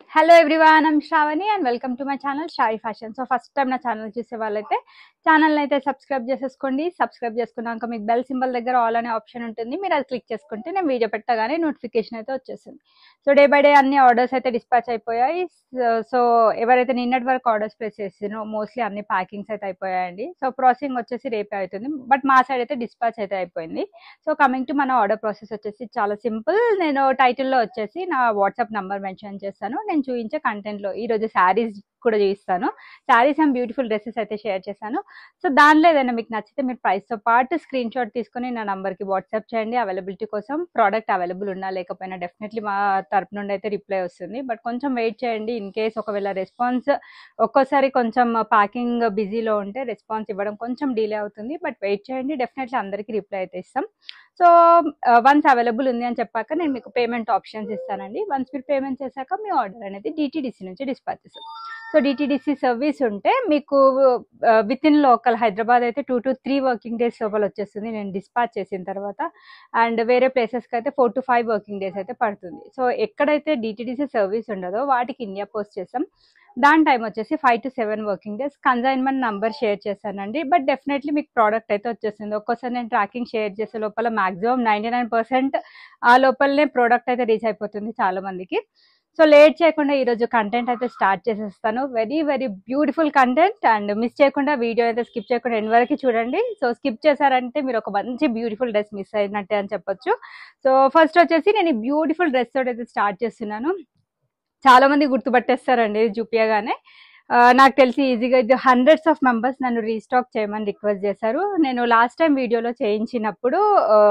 hello everyone I'm Shravani and welcome to my channel షాయి fashion so first time నా channel చూసే వాళ్ళైతే channel అయితే సబ్స్క్రైబ్ చేసేసుకోండి సబ్స్క్రైబ్ చేసుకున్నాక మీకు బెల్ సింబల్ దగ్గర ఆల్ అనే ఆప్షన్ ఉంటుంది మీరు అది క్లిక్ చేసుకుంటే నేను వీడియో పెట్టగానే నోటిఫికేషన్ అయితే వచ్చేస్తుంది సో డే బై డే అన్ని ఆర్డర్స్ అయితే డిస్పాచ్ అయిపోయాయి సో ఎవరైతే నిన్నటి వరకు ఆర్డర్స్ ప్లేస్ చేసినో మోస్ట్లీ అన్ని ప్యాకింగ్స్ అయితే అయిపోయాయండి సో ప్రాసెసింగ్ వచ్చేసి రేపే అవుతుంది బట్ మా సైడ్ అయితే డిస్పాచ్ అయితే అయిపోయింది సో కమింగ్ టు మన ఆర్డర్ ప్రాసెస్ వచ్చేసి చాలా సింపుల్ నేను టైటిల్లో వచ్చేసి నా వాట్సాప్ నంబర్ మెన్షన్ చేస్తాను నేను చూపించే కంటెంట్లో ఈరోజు శారీస్ కూడా చూపిస్తాను శారీస్ అండ్ బ్యూటిఫుల్ డ్రెస్సెస్ అయితే షేర్ చేశాను సో దానిలో ఏదైనా మీకు నచ్చితే మీరు ప్రైస్తో పాటు స్క్రీన్ షాట్ తీసుకొని నా నంబర్కి వాట్సాప్ చేయండి అవైలబిలిటీ కోసం ప్రోడక్ట్ అవైలబుల్ ఉన్నా లేకపోయినా డెఫినెట్లీ మా తరపు నుండి అయితే రిప్లై వస్తుంది బట్ కొంచెం వెయిట్ చేయండి ఇన్ కేస్ ఒకవేళ రెస్పాన్స్ ఒక్కోసారి కొంచెం ప్యాకింగ్ బిజీలో ఉంటే రెస్పాన్స్ ఇవ్వడం కొంచెం డిలే అవుతుంది బట్ వెయిట్ చేయండి డెఫినెట్లీ అందరికీ రిప్లై అయితే ఇస్తాం సో వన్స్ అవైలబుల్ ఉంది అని చెప్పాక నేను మీకు పేమెంట్ ఆప్షన్స్ ఇస్తానండి వన్స్ మీరు పేమెంట్ చేశాక మీ ఆర్డర్ అనేది డిటీడీసీ నుంచి డిస్పాచ్ చేస్తాం సో డిటీడీసీ సర్వీస్ ఉంటే మీకు విత్ ఇన్ లోకల్ హైదరాబాద్ అయితే two to three working days లోపల వచ్చేస్తుంది నేను డిస్పాచ్ చేసిన తర్వాత అండ్ వేరే ప్లేసెస్కి అయితే four to five working days అయితే పడుతుంది సో ఎక్కడైతే డిటీడీసీ సర్వీస్ ఉండదో వాటికి ఇండియా పోస్ట్ చేస్తాం దాని టైం వచ్చేసి five to seven working days consignment number share చేశానండి బట్ డెఫినెట్లీ మీకు ప్రోడక్ట్ అయితే వచ్చేస్తుంది ఒక్కోసారి నేను ట్రాకింగ్ షేర్ చేసే లోపల మాక్సిమం నైంటీ నైన్ పర్సెంట్ ఆ లోపలనే ప్రోడక్ట్ అయితే రీచ్ అయిపోతుంది చాలా మందికి సో లేట్ చేయకుండా ఈరోజు కంటెంట్ అయితే స్టార్ట్ చేసేస్తాను very very beautiful content and miss చేయకుండా వీడియో అయితే స్కిప్ చేయకుండా ఎండ్ వరకు చూడండి సో స్కిప్ చేశారంటే మీరు ఒక మంచి బ్యూటిఫుల్ డ్రెస్ మిస్ అయినట్టే అని చెప్పొచ్చు సో ఫస్ట్ వచ్చేసి నేను ఈ బ్యూటిఫుల్ డ్రెస్ తోటి అయితే స్టార్ట్ చేస్తున్నాను చాలా మంది గుర్తుపట్టేస్తారండి ఇది చూపించగానే నాకు తెలిసి ఈజీగా ఇది హండ్రెడ్స్ ఆఫ్ మెంబర్స్ నన్ను రీస్టాక్ చేయమని రిక్వెస్ట్ చేశారు నేను లాస్ట్ టైం వీడియోలో చేయించినప్పుడు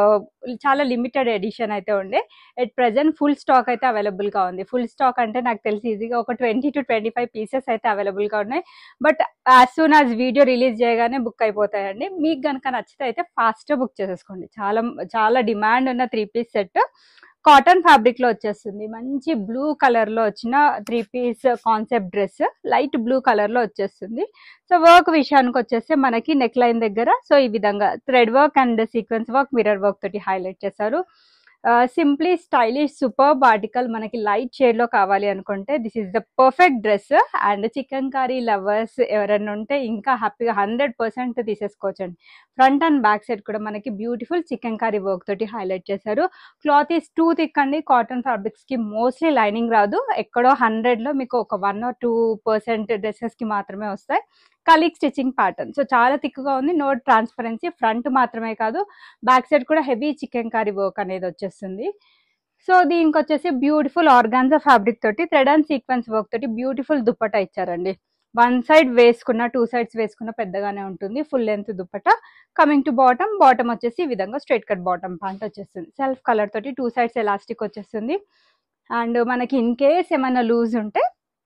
చాలా లిమిటెడ్ ఎడిషన్ అయితే ఉండే ఎట్ ప్రజెంట్ ఫుల్ స్టాక్ అయితే అవైలబుల్గా ఉంది ఫుల్ స్టాక్ అంటే నాకు తెలిసి ఈజీగా ఒక twenty to twenty five pieces అయితే అవైలబుల్గా ఉన్నాయి but as soon as video release చేయగానే బుక్ అయిపోతాయండి మీకు కనుక నచ్చితే అయితే ఫాస్ట్గా బుక్ చేసేసుకోండి చాలా చాలా డిమాండ్ ఉన్న three piece set cotton fabric లో వచ్చేస్తుంది మంచి బ్లూ కలర్ లో వచ్చిన three piece concept dress light blue colour లో వచ్చేస్తుంది సో వర్క్ విషయానికి వచ్చేస్తే మనకి నెక్ లైన్ దగ్గర సో ఈ విధంగా thread work and sequence work mirror work తోటి హైలైట్ చేశారు సింప్లీ స్టైలిష్ సూపర్ ఆర్టికల్ మనకి లైట్ షేడ్ లో కావాలి అనుకుంటే this is the perfect dress and chikankari lovers ఎవరైనా ఉంటే ఇంకా హ్యాపీగా హండ్రెడ్ పర్సెంట్ తీసేసుకోవచ్చు అండి ఫ్రంట్ అండ్ బ్యాక్ సైడ్ కూడా మనకి బ్యూటిఫుల్ చికెన్ కర్రీ వర్క్ తోటి హైలైట్ చేశారు క్లాత్ ఈస్ టూ థిక్ అండి కాటన్ ఫ్యాబ్రిక్స్ కి మోస్ట్లీ లైనింగ్ రాదు ఎక్కడో హండ్రెడ్ లో మీకు ఒక one or two percent dresses కి మాత్రమే వస్తాయి కలీగ్ స్టిచ్చింగ్ ప్యాటర్న్ సో చాలా థిక్గా ఉంది నో ట్రాన్స్పరెన్సీ ఫ్రంట్ మాత్రమే కాదు బ్యాక్ సైడ్ కూడా హెవీ చికెన్ కర్రీ వర్క్ అనేది వచ్చేస్తుంది సో దీనికి వచ్చేసి బ్యూటిఫుల్ ఆర్గాన్జా ఫ్యాబ్రిక్ తోటి థ్రెడ్ అండ్ సీక్వెన్స్ వర్క్ తోటి బ్యూటిఫుల్ దుప్పట ఇచ్చారండి వన్ సైడ్ వేసుకున్న టూ సైడ్స్ వేసుకున్న పెద్దగానే ఉంటుంది full length dupatta coming to bottom bottom వచ్చేసి ఈ విధంగా స్ట్రైట్ కట్ బాటమ్ ప్యాంట్ వచ్చేస్తుంది సెల్ఫ్ కలర్ తోటి టూ సైడ్స్ ఎలాస్టిక్ వచ్చేస్తుంది అండ్ మనకి ఇన్ కేస్ ఏమైనా లూజ్ ఉంటే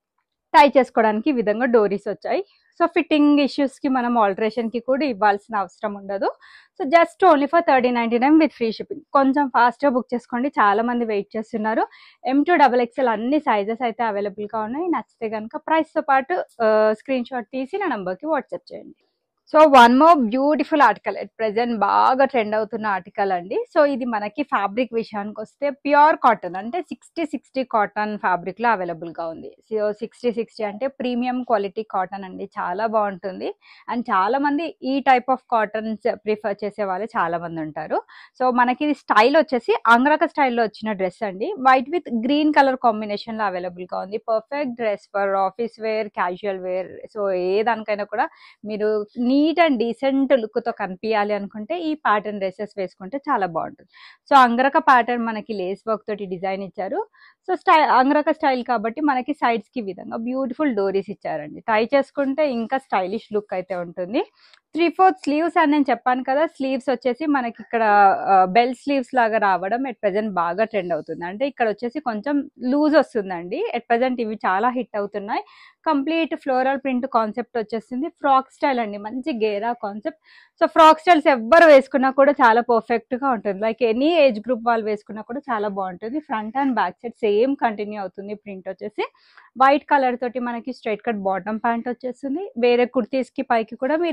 టై చేసుకోవడానికి ఈ విధంగా డోరీస్ వచ్చాయి సో ఫిట్టింగ్ ఇష్యూస్కి మనం ఆల్టరేషన్కి కూడా ఇవ్వాల్సిన అవసరం ఉండదు so just only for thirty ninety nine with free shipping కొంచెం ఫాస్ట్గా బుక్ చేసుకోండి చాలా మంది వెయిట్ చేస్తున్నారు ఎం టూ డబల్ ఎక్స్ఎల్ అన్ని సైజెస్ అయితే అవైలబుల్గా ఉన్నాయి నచ్చితే కనుక ప్రైస్తో పాటు స్క్రీన్ షాట్ తీసి నా నెంబర్కి వాట్సాప్ చేయండి so one more beautiful article at present బాగా ట్రెండ్ అవుతున్న ఆర్టికల్ అండి సో ఇది మనకి ఫ్యాబ్రిక్ విషయానికి వస్తే ప్యూర్ కాటన్ అంటే సిక్స్టీ సిక్స్టీ కాటన్ ఫ్యాబ్రిక్లో అవైలబుల్గా ఉంది సో సిక్స్టీ సిక్స్టీ అంటే ప్రీమియం క్వాలిటీ కాటన్ అండి చాలా బాగుంటుంది అండ్ చాలా మంది ఈ టైప్ ఆఫ్ కాటన్స్ ప్రిఫర్ చేసే వాళ్ళు చాలా మంది ఉంటారు సో మనకి స్టైల్ వచ్చేసి అంగ్రక స్టైల్లో వచ్చిన డ్రెస్ అండి వైట్ విత్ గ్రీన్ కలర్ కాంబినేషన్లో అవైలబుల్గా ఉంది perfect dress for office wear casual wear so ఏ దానికైనా కూడా మీరు నీట్ అండ్ డీసెంట్ లుక్తో కనిపించాలి అనుకుంటే ఈ ప్యాటర్న్ డ్రెస్సెస్ వేసుకుంటే చాలా బాగుంటుంది సో అంగరక ప్యాటర్న్ మనకి లేస్ వర్క్ తోటి డిజైన్ ఇచ్చారు సో స్టైల్ అంగరక స్టైల్ కాబట్టి మనకి సైడ్స్కి విధంగా బ్యూటిఫుల్ డోరీస్ ఇచ్చారండి టై చేసుకుంటే ఇంకా స్టైలిష్ లుక్ అయితే ఉంటుంది త్రీ ఫోర్త్ స్లీవ్స్ అని నేను చెప్పాను కదా స్లీవ్స్ వచ్చేసి మనకి ఇక్కడ బెల్ స్లీవ్స్ లాగా రావడం ఎట్ ప్రజెంట్ బాగా ట్రెండ్ అవుతుంది అంటే ఇక్కడ వచ్చేసి కొంచెం లూజ్ వస్తుందండి ఎట్ ప్రజెంట్ ఇవి చాలా హిట్ అవుతున్నాయి కంప్లీట్ ఫ్లోరల్ ప్రింట్ కాన్సెప్ట్ వచ్చేస్తుంది ఫ్రాక్ స్టైల్ అండి మంచి గేరా కాన్సెప్ట్ సో ఫ్రాక్ స్టైల్స్ ఎవ్వరు వేసుకున్నా కూడా చాలా పర్ఫెక్ట్గా ఉంటుంది లైక్ ఎనీ ఏజ్ గ్రూప్ వాళ్ళు వేసుకున్నా కూడా చాలా బాగుంటుంది front and back side same continue అవుతుంది ప్రింట్ వచ్చేసి వైట్ కలర్ తోటి మనకి స్ట్రైట్ కట్ బాటమ్ ప్యాంట్ వచ్చేస్తుంది వేరే కుర్తీస్కి పైకి కూడా మీరు ఇవి ఈ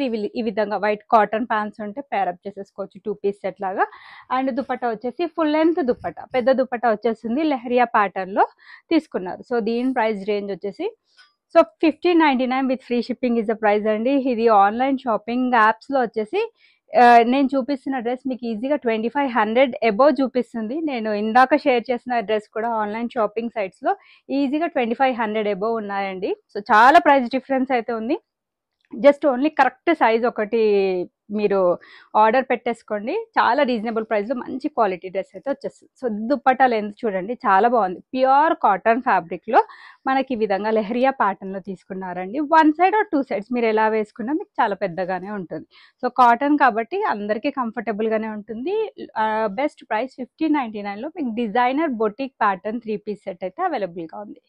విధంగా వైట్ కాటన్ ప్యాంట్స్ ఉంటే పేరప్ చేసేసుకోవచ్చు టూ పీస్ సెట్ లాగా అండ్ దుపట్టా వచ్చేసి ఫుల్ లెంత్ దుపట్టా పెద్ద దుపట్టా వచ్చేసింది లెహరియా ప్యాటర్న్ లో తీసుకున్నారు సో దీని ప్రైస్ రేంజ్ వచ్చేసి so fifteen ninety nine with free shipping is the price అండి ఇది ఆన్లైన్ షాపింగ్ యాప్స్ లో వచ్చేసి ఆ, నేను చూపిస్తున్న డ్రెస్ మీకు ఈజీగా ట్వంటీ ఫైవ్ హండ్రెడ్ అబోవ్ చూపిస్తుంది నేను ఇందాక షేర్ చేసిన డ్రెస్ కూడా ఆన్లైన్ షాపింగ్ సైట్స్ లో ఈజీగా ట్వంటీ ఫైవ్ హండ్రెడ్ అబోవ్ ఉన్నాయండి సో చాలా ప్రైస్ డిఫరెన్స్ అయితే ఉంది జస్ట్ ఓన్లీ కరెక్ట్ సైజ్ ఒకటి మీరు ఆర్డర్ పెట్టేసుకోండి చాలా రీజనబుల్ ప్రైస్లో మంచి క్వాలిటీ డ్రెస్ అయితే వచ్చేస్తుంది సో దుప్పట్టా లెంత్ చూడండి చాలా బాగుంది ప్యూర్ కాటన్ ఫ్యాబ్రిక్లో మనకి ఈ విధంగా లెహరియా ప్యాటర్న్లో తీసుకున్నారండి one side or two sides మీరు ఎలా వేసుకున్నా మీకు చాలా పెద్దగానే ఉంటుంది సో కాటన్ కాబట్టి అందరికీ కంఫర్టబుల్గానే ఉంటుంది బెస్ట్ ప్రైస్ ఫిఫ్టీన్ నైంటీ నైన్లో మీకు designer boutique pattern three piece set అయితే అవైలబుల్గా ఉంది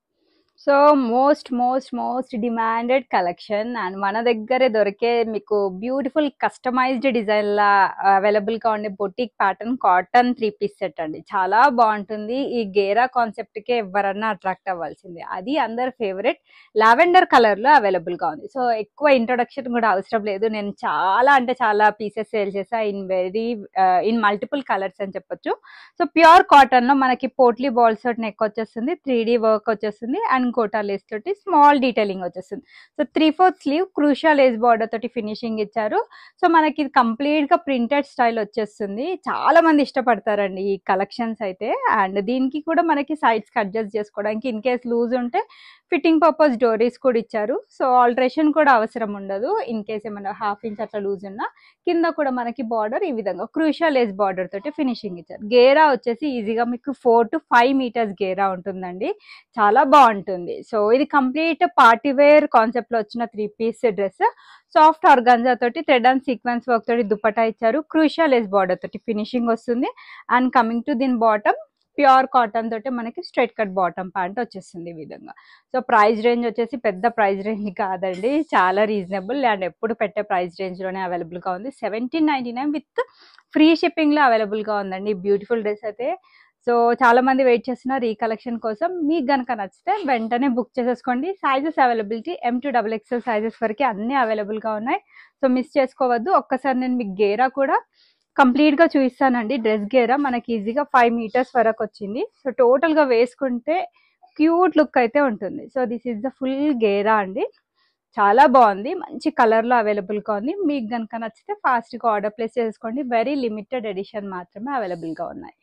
so most most most demanded collection and మన దగ్గరే దొరికే మీకు బ్యూటిఫుల్ కస్టమైజ్డ్ డిజైన్ లా అవైలబుల్ గా ఉండే boutique pattern cotton three piece set అండి చాలా బాగుంటుంది ఈ గేరా కాన్సెప్ట్ కే ఎవరన్నా అట్రాక్ట్ అవ్వాల్సిందే అది అందరి ఫేవరెట్ లావెండర్ కలర్ లో అవైలబుల్ గా ఉంది సో ఎక్కువ ఇంట్రొడక్షన్ కూడా అవసరం లేదు నేను చాలా అంటే చాలా పీసెస్ సేల్ చేసా in very in multiple colours అని చెప్పొచ్చు సో ప్యూర్ కాటన్ లో మనకి పోట్లీ బాల్స్ తోటి నెక్ వచ్చేస్తుంది త్రీ వర్క్ వచ్చేస్తుంది అండ్ కోటా లేస్ తోటి స్మాల్ డీటెయిలింగ్ వచ్చేస్తుంది so three fourth sleeve crochet lace border తోటి ఫినిషింగ్ ఇచ్చారు సో మనకి ఇది కంప్లీట్ గా ప్రింటెడ్ స్టైల్ వచ్చేస్తుంది చాలా మంది ఇష్టపడతారండి ఈ కలెక్షన్స్ అయితే అండ్ దీనికి కూడా మనకి సైడ్స్ అడ్జస్ట్ చేసుకోవడానికి ఇన్ కేస్ లూజ్ ఉంటే ఫిట్టింగ్ పర్పస్ డోరీస్ కూడా ఇచ్చారు సో ఆల్టరేషన్ కూడా అవసరం ఉండదు ఇన్ కేస్ ఏమైనా హాఫ్ ఇంచ్ అట్లా లూజ్ ఉన్నా కింద కూడా మనకి బార్డర్ ఈ విధంగా క్రూషియా లేస్ బార్డర్ తోటి ఫినిషింగ్ ఇచ్చారు గేరా వచ్చేసి ఈజీగా మీకు ఫోర్ టు ఫైవ్ మీటర్స్ గేరా ఉంటుందండి చాలా బాగుంటుంది సో ఇది కంప్లీట్ పార్టీ వేర్ కాన్సెప్ట్ లో వచ్చిన three piece dress soft organza తోటి థ్రెడ్ అండ్ సీక్వెన్స్ వర్క్ తోటి దుపట్టా ఇచ్చారు క్రూషియా లేస్ బార్డర్ తోటి ఫినిషింగ్ వస్తుంది అండ్ కమింగ్ టు దీని బాటమ్ ప్యూర్ కాటన్ తోటి మనకి స్ట్రైట్ కట్ బాటమ్ ప్యాంట్ వచ్చేస్తుంది ఈ విధంగా సో ప్రైస్ రేంజ్ వచ్చేసి పెద్ద ప్రైస్ రేంజ్ కాదండి చాలా రీజనబుల్ అండ్ ఎప్పుడు పెట్టే ప్రైస్ రేంజ్ లోనే అవైలబుల్ గా ఉంది seventeen ninety nine with free shipping లో అవైలబుల్ గా ఉందండి బ్యూటిఫుల్ డ్రెస్ అయితే సో చాలా మంది వెయిట్ చేస్తున్నారు ఈ కలెక్షన్ కోసం మీకు గనక నచ్చితే వెంటనే బుక్ చేసేసుకోండి sizes availability M to double XL sizes వరకు అన్ని అవైలబుల్ గా ఉన్నాయి సో మిస్ చేసుకోవద్దు ఒక్కసారి నేను మీకు గేరా కూడా కంప్లీట్ గా చూపిస్తానండి డ్రెస్ గేరా మనకి ఈజీగా ఫైవ్ మీటర్స్ వరకు వచ్చింది సో టోటల్ గా వేసుకుంటే క్యూట్ లుక్ అయితే ఉంటుంది so this is the full గేరా అండి చాలా బాగుంది మంచి కలర్ లో అవైలబుల్ గా ఉంది మీకు గనుక నచ్చితే ఫాస్ట్ గా ఆర్డర్ ప్లేస్ చేసుకోండి వెరీ లిమిటెడ్ ఎడిషన్ మాత్రమే అవైలబుల్ గా ఉన్నాయి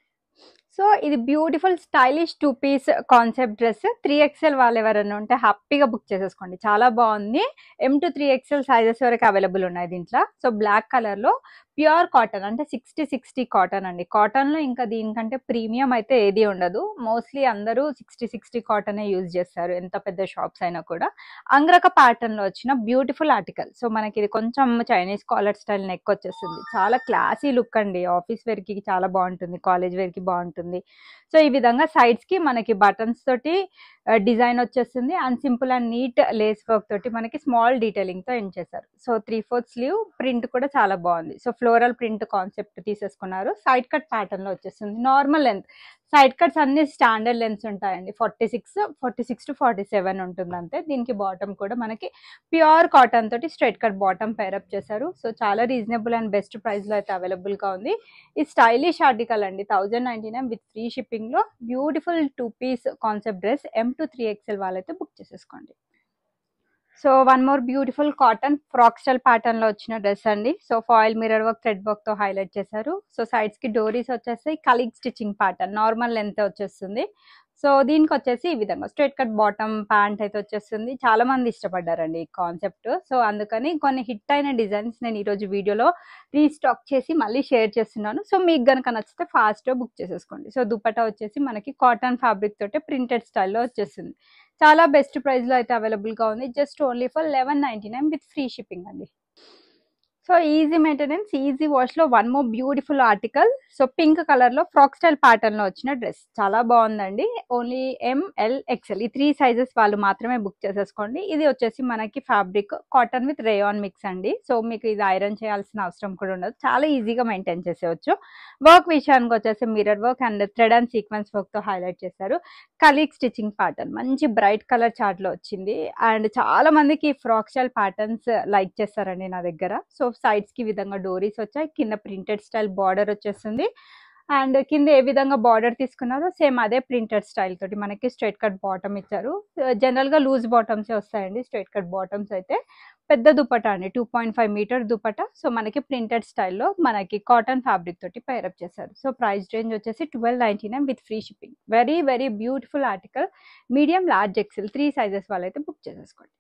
సో ఇది beautiful stylish two piece concept dress three XL వాళ్ళు ఎవరైనా ఉంటే హ్యాపీగా బుక్ చేసేసుకోండి చాలా బాగుంది M to three XL sizes వరకు అవైలబుల్ ఉన్నాయి దీంట్లో సో బ్లాక్ కలర్ లో ప్యూర్ కాటన్ అంటే సిక్స్టీ సిక్స్టీ కాటన్ అండి కాటన్ లో ఇంకా దీనికంటే ప్రీమియం అయితే ఏది ఉండదు మోస్ట్లీ అందరూ సిక్స్టీ సిక్స్టీ కాటన్ యూజ్ చేస్తారు ఎంత పెద్ద షాప్స్ అయినా కూడా అంగ్రక ప్యాటర్న్ లో వచ్చిన బ్యూటిఫుల్ ఆర్టికల్ సో మనకి ఇది కొంచెం చైనీస్ కాలర్ స్టైల్ నెక్ వచ్చేస్తుంది చాలా క్లాసీ లుక్ అండి ఆఫీస్ వేర్ కి చాలా బాగుంటుంది కాలేజ్ వేర్ కి బాగుంటుంది సో ఈ విధంగా సైడ్స్ కి మనకి బటన్స్ తోటి డిజైన్ వచ్చేస్తుంది and simple and neat lace work తోటి మనకి స్మాల్ డీటెయిలింగ్ తో ఎండ్ చేశారు so three fourth sleeve print కూడా చాలా బాగుంది సో ఫ్లోరల్ ప్రింట్ కాన్సెప్ట్ తీసేసుకున్నారు సైడ్ కట్ ప్యాటర్న్ లో వచ్చేస్తుంది నార్మల్ లెంత్ సైడ్ కట్స్ అన్ని స్టాండర్డ్ లెన్స్ ఉంటాయండి forty six forty six to forty seven ఉంటుంది అంతే దీనికి బాటమ్ కూడా మనకి ప్యూర్ కాటన్ తోటి స్ట్రైట్ కట్ బాటమ్ పేరప్ చేశారు సో చాలా రీజనబుల్ అండ్ బెస్ట్ ప్రైస్ లో అయితే అవైలబుల్ గా ఉంది ఈ స్టైలిష్ ఆర్టికల్ అండి thousand ninety nine with free shipping లో beautiful two piece concept dress M to three XL వాళ్ళైతే బుక్ చేసేసుకోండి so one more beautiful cotton frock style pattern లో వచ్చిన డ్రెస్ అండి so foil mirror work thread work తో highlight చేశారు so sides కి డోరీస్ వచ్చేస్తాయి కలీగ్ స్టిచ్చింగ్ ప్యాటర్న్ నార్మల్ లెంత్ వచ్చేస్తుంది సో దీనికి వచ్చేసి ఈ విధంగా స్ట్రైట్ కట్ బాటమ్ ప్యాంట్ అయితే వచ్చేస్తుంది చాలా మంది ఇష్టపడ్డారండి ఈ కాన్సెప్ట్ సో అందుకని కొన్ని హిట్ అయిన డిజైన్స్ నేను ఈరోజు వీడియోలో రీస్టాక్ చేసి మళ్ళీ షేర్ చేస్తున్నాను సో మీకు గనక నచ్చితే ఫాస్ట్ బుక్ చేసేసుకోండి సో దుపట్టా వచ్చేసి మనకి కాటన్ ఫ్యాబ్రిక్ తోటి ప్రింటెడ్ స్టైల్లో వచ్చేస్తుంది చాలా బెస్ట్ ప్రైస్ లో అయితే అవైలబుల్ గా ఉంది just only for eleven ninety nine with free shipping అండి so easy maintenance easy wash లో one more beautiful article so pink colour లో ఫ్రాక్ స్టైల్ ప్యాటర్న్ లో వచ్చిన డ్రెస్ చాలా బాగుందండి ఓన్లీ ఎంఎల్ ఎక్సెల్ ఈ త్రీ సైజెస్ వాళ్ళు మాత్రమే బుక్ చేసేసుకోండి ఇది వచ్చేసి మనకి fabric cotton with rayon mix అండి సో మీకు ఇది ఐరన్ చేయాల్సిన అవసరం కూడా ఉండదు చాలా ఈజీగా మెయింటైన్ చేసేవచ్చు వర్క్ విషయానికి వచ్చేసి mirror work and thread and sequence work తో హైలైట్ చేశారు కలీగ్ స్టిచ్చింగ్ ప్యాటర్న్ మంచి బ్రైట్ కలర్ చార్ట్ లో వచ్చింది అండ్ చాలా మందికి ఫ్రాక్ స్టైల్ ప్యాటర్న్స్ లైక్ చేస్తారండి నా దగ్గర సో సైడ్స్ కి ఈ విధంగా డోరీస్ వచ్చాయి కింద ప్రింటెడ్ స్టైల్ బార్డర్ వచ్చేస్తుంది అండ్ కింద ఏ విధంగా బార్డర్ తీసుకున్నారో సేమ్ అదే ప్రింటెడ్ స్టైల్ తోటి మనకి స్ట్రైట్ కట్ బాటమ్ ఇచ్చారు జనరల్ గా లూజ్ బాటమ్స్ వస్తాయండి స్ట్రైట్ కట్ బాటమ్స్ అయితే పెద్ద దుపట్టా అండి two point five metre dupatta so మనకి ప్రింటెడ్ స్టైల్లో మనకి కాటన్ ఫ్యాబ్రిక్ తోటి పైరప్ చేశారు సో ప్రైస్ రేంజ్ వచ్చేసి twelve ninety nine with free shipping very very beautiful article medium large XL three sizes వాళ్ళైతే బుక్ చేసేసుకోండి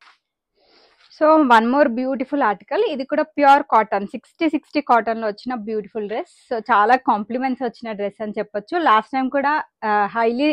so one more beautiful article ఇది కూడా pure cotton sixty sixty cotton లో వచ్చిన beautiful dress so చాలా compliments వచ్చిన dress అని చెప్పొచ్చు లాస్ట్ టైం కూడా హైలీ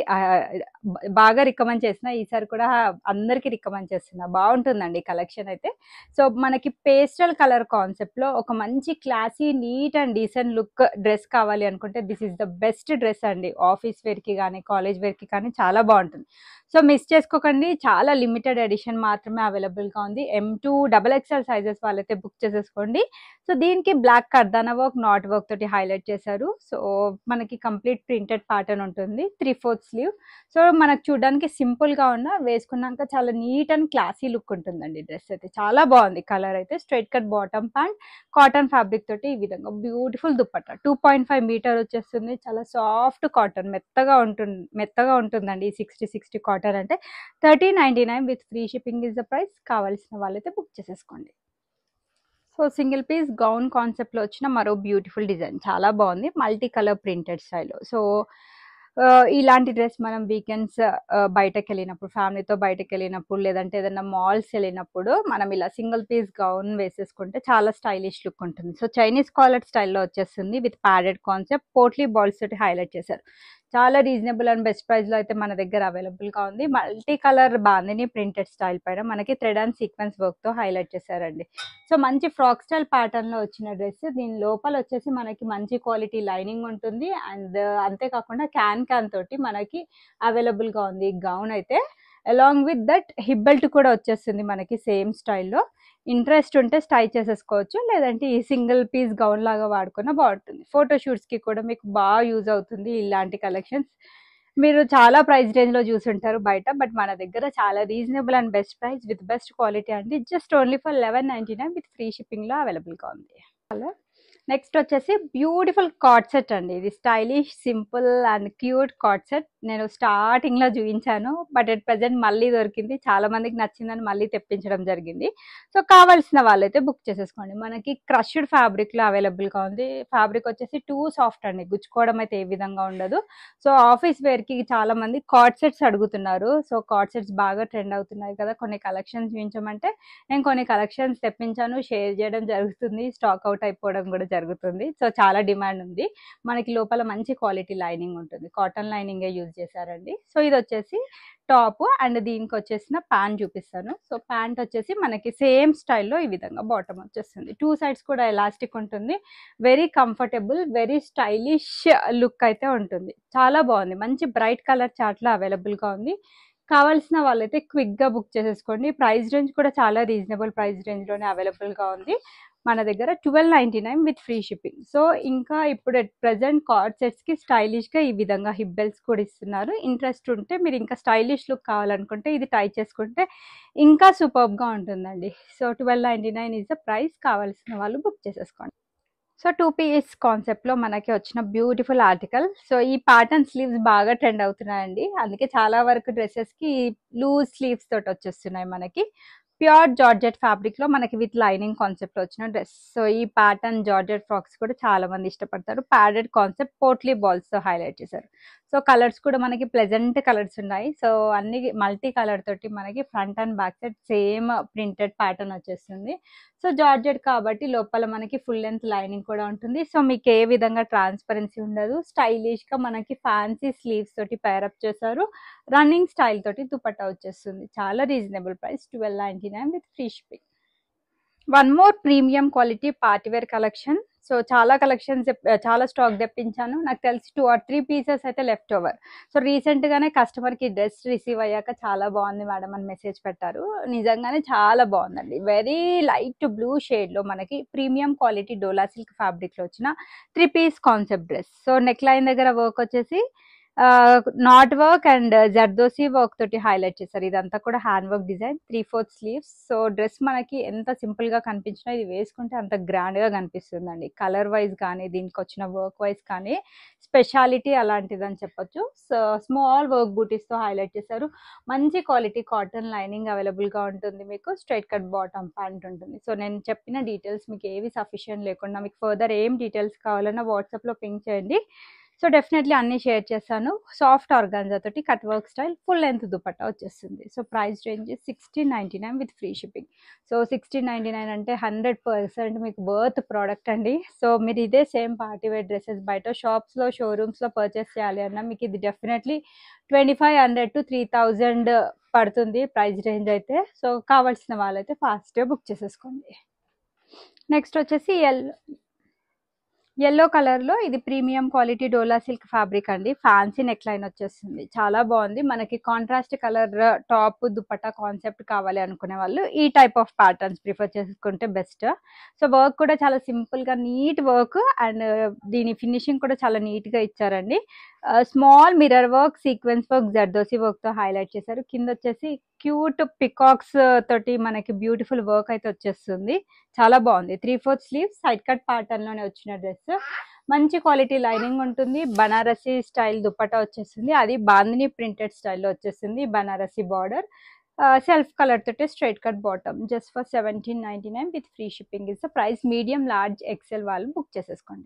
బాగా రికమెండ్ చేసిన ఈసారి కూడా అందరికి రికమెండ్ చేస్తున్నా బాగుంటుందండి కలెక్షన్ అయితే సో మనకి పేస్టల్ కలర్ కాన్సెప్ట్ లో ఒక మంచి classy neat and decent look dress కావాలి అనుకుంటే this is the best dress అండి ఆఫీస్ వేర్ కి కానీ కాలేజ్ వేర్ కి కానీ చాలా బాగుంటుంది సో మిస్ చేసుకోకండి చాలా లిమిటెడ్ ఎడిషన్ మాత్రమే అవైలబుల్ గా ఉంది M to double XL sizes వాళ్ళైతే బుక్ చేసేసుకోండి సో దీనికి black kardana work knot work తోటి హైలైట్ చేశారు సో మనకి కంప్లీట్ ప్రింటెడ్ ప్యాటర్న్ ఉంటుంది త్రీ ఫోర్త్ స్లీవ్ సో మనకు చూడడానికి సింపుల్ గా ఉన్న వేసుకున్నాక చాలా నీట్ అండ్ క్లాసీ లుక్ ఉంటుందండి డ్రెస్ అయితే చాలా బాగుంది కలర్ అయితే straight cut bottom pant cotton fabric తోటి ఈ విధంగా beautiful dupatta two point five metre వచ్చేస్తుంది చాలా సాఫ్ట్ కాటన్ మెత్తగా ఉంటుంది మెత్తగా ఉంటుందండి సిక్స్టీ సిక్స్టీ కాటన్ అంటే thirty ninety nine with free shipping is the price కావాల్సిన వాళ్ళైతే బుక్ చేసేసుకోండి so single piece gown concept లో వచ్చిన మరో బ్యూటిఫుల్ డిజైన్ చాలా బాగుంది multi colour printed style so ఆ, ఇలాంటి డ్రెస్ మనం వీకెండ్స్ బయటకు వెళ్ళినప్పుడు ఫ్యామిలీతో బయటకు వెళ్ళినప్పుడు లేదంటే ఏదైనా మాల్స్ వెళ్ళినప్పుడు మనం ఇలా సింగిల్ పీస్ గౌన్ వేసేసుకుంటే చాలా స్టైలిష్ లుక్ ఉంటుంది సో చైనీస్ కాలర్ స్టైల్లో వచ్చేస్తుంది with padded concept potli balls తోటి హైలైట్ చేశారు చాలా రీజనబుల్ అండ్ బెస్ట్ ప్రైస్ లో అయితే మన దగ్గర అవైలబుల్ గా ఉంది multi colour bandhani printed style పైన మనకి థ్రెడ్ అండ్ సీక్వెన్స్ వర్క్ తో హైలైట్ చేశారండి సో మంచి ఫ్రాక్ స్టైల్ ప్యాటర్న్ లో వచ్చిన డ్రెస్ దీని లోపల వచ్చేసి మనకి మంచి క్వాలిటీ లైనింగ్ ఉంటుంది అండ్ అంతేకాకుండా క్యాన్ క్యాన్ తోటి మనకి అవైలబుల్ గా ఉంది గౌన్ అయితే along with that hip belt కూడా వచ్చేస్తుంది మనకి సేమ్ స్టైల్లో ఇంట్రెస్ట్ ఉంటే స్టై చేసేసుకోవచ్చు లేదంటే ఈ సింగిల్ పీస్ గౌన్ లాగా వాడుకున్నా బాగుంటుంది ఫోటో షూట్స్ కి కూడా మీకు బాగా యూజ్ అవుతుంది ఇలాంటి కలెక్షన్స్ మీరు చాలా ప్రైస్ రేంజ్ లో చూసుంటారు బయట బట్ మన దగ్గర చాలా reasonable and best price with best quality అండి just only for eleven ninety nine with free shipping లో అవైలబుల్ గా ఉంది నెక్స్ట్ వచ్చేసి బ్యూటిఫుల్ కార్డ్ సెట్ అండి ఇది stylish simple and cute co-ord set నేను స్టార్టింగ్ లో చూపించాను బట్ ఎట్ ప్రెసెంట్ మళ్ళీ దొరికింది చాలా మందికి నచ్చిందని మళ్ళీ తెప్పించడం జరిగింది సో కావాల్సిన వాళ్ళైతే బుక్ చేసేసుకోండి మనకి క్రష్డ్ ఫ్యాబ్రిక్ లో అవైలబుల్ గా ఉంది ఫ్యాబ్రిక్ వచ్చేసి టూ సాఫ్ట్ అండి గుచ్చుకోవడం అయితే ఏ విధంగా ఉండదు సో ఆఫీస్ వేర్ కి చాలా మంది కార్డ్ సెట్స్ అడుగుతున్నారు సో కార్డ్ సెట్స్ బాగా ట్రెండ్ అవుతున్నాయి కదా కొన్ని కలెక్షన్స్ చూపించమంటే నేను కొన్ని కలెక్షన్స్ తెప్పించాను షేర్ చేయడం జరుగుతుంది స్టాక్ అవుట్ అయిపోవడం కూడా జరుగుతుంది సో చాలా డిమాండ్ ఉంది మనకి లోపల మంచి క్వాలిటీ లైనింగ్ ఉంటుంది కాటన్ లైనింగ్ యూజ్ చేశారండి సో ఇది వచ్చేసి టాప్ అండ్ దీనికి వచ్చేసిన ప్యాంట్ చూపిస్తాను సో ప్యాంట్ వచ్చేసి మనకి సేమ్ స్టైల్లో ఈ విధంగా బాటమ్ వచ్చేస్తుంది టూ సైడ్స్ కూడా ఎలాస్టిక్ ఉంటుంది very comfortable very stylish look అయితే ఉంటుంది చాలా బాగుంది మంచి బ్రైట్ కలర్ చార్ట్లో అవైలబుల్గా ఉంది కావాల్సిన వాళ్ళైతే క్విక్గా బుక్ చేసేసుకోండి ప్రైస్ రేంజ్ కూడా చాలా రీజనబుల్ ప్రైస్ రేంజ్లోనే అవైలబుల్గా ఉంది మన దగ్గర twelve ninety nine with free shipping so ఇంకా ఇప్పుడు ఎట్ ప్రజెంట్ కార్డ్ సెట్స్కి స్టైలిష్గా ఈ విధంగా హిప్ బెల్ట్స్ కూడా ఇస్తున్నారు ఇంట్రెస్ట్ ఉంటే మీరు ఇంకా స్టైలిష్ లుక్ కావాలనుకుంటే ఇది ట్రై చేసుకుంటే ఇంకా సూపర్గా ఉంటుందండి so twelve ninety nine is the price కావాల్సిన వాళ్ళు బుక్ చేసేసుకోండి సో టూ పీస్ కాన్సెప్ట్లో మనకి వచ్చిన బ్యూటిఫుల్ ఆర్టికల్ సో ఈ ప్యాటర్న్ స్లీవ్స్ బాగా ట్రెండ్ అవుతున్నాయండి అందుకే చాలా వరకు డ్రెస్సెస్కి లూజ్ స్లీవ్స్ తోటి వచ్చేస్తున్నాయి మనకి ప్యూర్ జార్జెట్ ఫ్యాబ్రిక్ లో మనకి విత్ లైనింగ్ కాన్సెప్ట్ వచ్చిన డ్రెస్ సో ఈ ప్యాటర్న్ జార్జెట్ ఫ్రాక్స్ కూడా చాలా మంది ఇష్టపడతారు ప్యాడెడ్ కాన్సెప్ట్ పోట్లీ బాల్స్ తో హైలైట్ చేశారు సో కలర్స్ కూడా మనకి ప్లెజెంట్ కలర్స్ ఉన్నాయి సో అన్ని మల్టీ కలర్ తోటి మనకి front and back side same printed pattern వచ్చేస్తుంది సో జార్జెట్ కాబట్టి లోపల మనకి ఫుల్ లెంత్ లైనింగ్ కూడా ఉంటుంది సో మీకు ఏ విధంగా ట్రాన్స్పరెన్సీ ఉండదు స్టైలిష్ గా మనకి ఫ్యాన్సీ స్లీవ్స్ తోటి పేరప్ చేశారు రన్నింగ్ స్టైల్ తోటి దుపట్టా వచ్చేస్తుంది చాలా reasonable price twelve ninety nine with free shipping one more premium quality party wear collection so చాలా కలెక్షన్స్ చాలా స్టాక్ తెప్పించాను నాకు తెలిసి టూ ఆర్ త్రీ పీసెస్ అయితే లెఫ్ట్ ఓవర్ సో రీసెంట్ గానే కస్టమర్ కి డ్రెస్ రిసీవ్ అయ్యాక చాలా బాగుంది మేడం అని మెసేజ్ పెట్టారు నిజంగానే చాలా బాగుందండి వెరీ లైట్ బ్లూ షేడ్ లో మనకి premium quality Dola silk fabric లో వచ్చిన three piece concept dress so neck line దగ్గర వర్క్ వచ్చేసి knot work and zardosi work తోటి హైలైట్ చేశారు ఇదంతా కూడా hand work design three fourth sleeves so dress మనకి ఎంత సింపుల్ గా కనిపించినా ఇది వేసుకుంటే అంత గ్రాండ్ గా కనిపిస్తుందండి కలర్ వైజ్ కానీ దీనికి వచ్చిన వర్క్ వైజ్ కానీ స్పెషాలిటీ అలాంటిది అని చెప్పొచ్చు సో స్మాల్ వర్క్ బూటీస్ తో హైలైట్ చేశారు మంచి క్వాలిటీ కాటన్ లైనింగ్ అవైలబుల్ గా ఉంటుంది మీకు స్ట్రైట్ కట్ బాటమ్ ప్యాంట్ ఉంటుంది సో నేను చెప్పిన డీటెయిల్స్ మీకు ఏవి సఫిషియెంట్ లేకుండా మీకు ఫర్దర్ ఏం డీటెయిల్స్ కావాలన్నా వాట్సాప్ లో పింక్ చేయండి సో డెఫినెట్లీ అన్ని షేర్ చేశాను సాఫ్ట్ ఆర్గాన్జా తోటి cut work style full length dupatta వచ్చేస్తుంది so price range sixteen ninety nine with free shipping so sixteen ninety nine అంటే హండ్రెడ్ పర్సెంట్ మీకు వర్త్ ప్రోడక్ట్ అండి సో మీరు ఇదే సేమ్ పార్టీ వేర్ డ్రెస్సెస్ బయట షాప్స్లో షోరూమ్స్లో పర్చేస్ చేయాలి అన్నా మీకు ఇది definitely twenty five hundred to three thousand పడుతుంది ప్రైస్ రేంజ్ అయితే సో కావాల్సిన వాళ్ళైతే ఫాస్ట్గా బుక్ చేసేసుకోండి నెక్స్ట్ వచ్చేసి ఎల్ ఎల్లో కలర్ లో ఇది premium quality Dola silk fabric అండి ఫ్యాన్సీ నెక్ లైన్ వచ్చేస్తుంది చాలా బాగుంది మనకి contrast colour top dupatta concept కావాలి అనుకునే వాళ్ళు ఈ టైప్ ఆఫ్ ప్యాటర్న్స్ ప్రిఫర్ చేసుకుంటే బెస్ట్ సో వర్క్ కూడా చాలా సింపుల్ గా నీట్ వర్క్ అండ్ దీని ఫినిషింగ్ కూడా చాలా నీట్ గా ఇచ్చారండి small mirror work sequence work zardosi work తో హైలైట్ చేశారు కింద వచ్చేసి క్యూట్ పికాక్స్ తోటి మనకి బ్యూటిఫుల్ వర్క్ అయితే వచ్చేస్తుంది చాలా బాగుంది three fourth sleeve side cut pattern లోనే వచ్చిన డ్రెస్ మంచి క్వాలిటీ లైనింగ్ ఉంటుంది బనారసి స్టైల్ దుప్పటా వచ్చేస్తుంది అది బాందిని ప్రింటెడ్ స్టైల్లో వచ్చేస్తుంది బనారసి బార్డర్ సెల్ఫ్ కలర్ తోటి straight cut bottom just for seventeen ninety nine with free shipping is price medium large XL వాళ్ళు బుక్ చేసేసుకోండి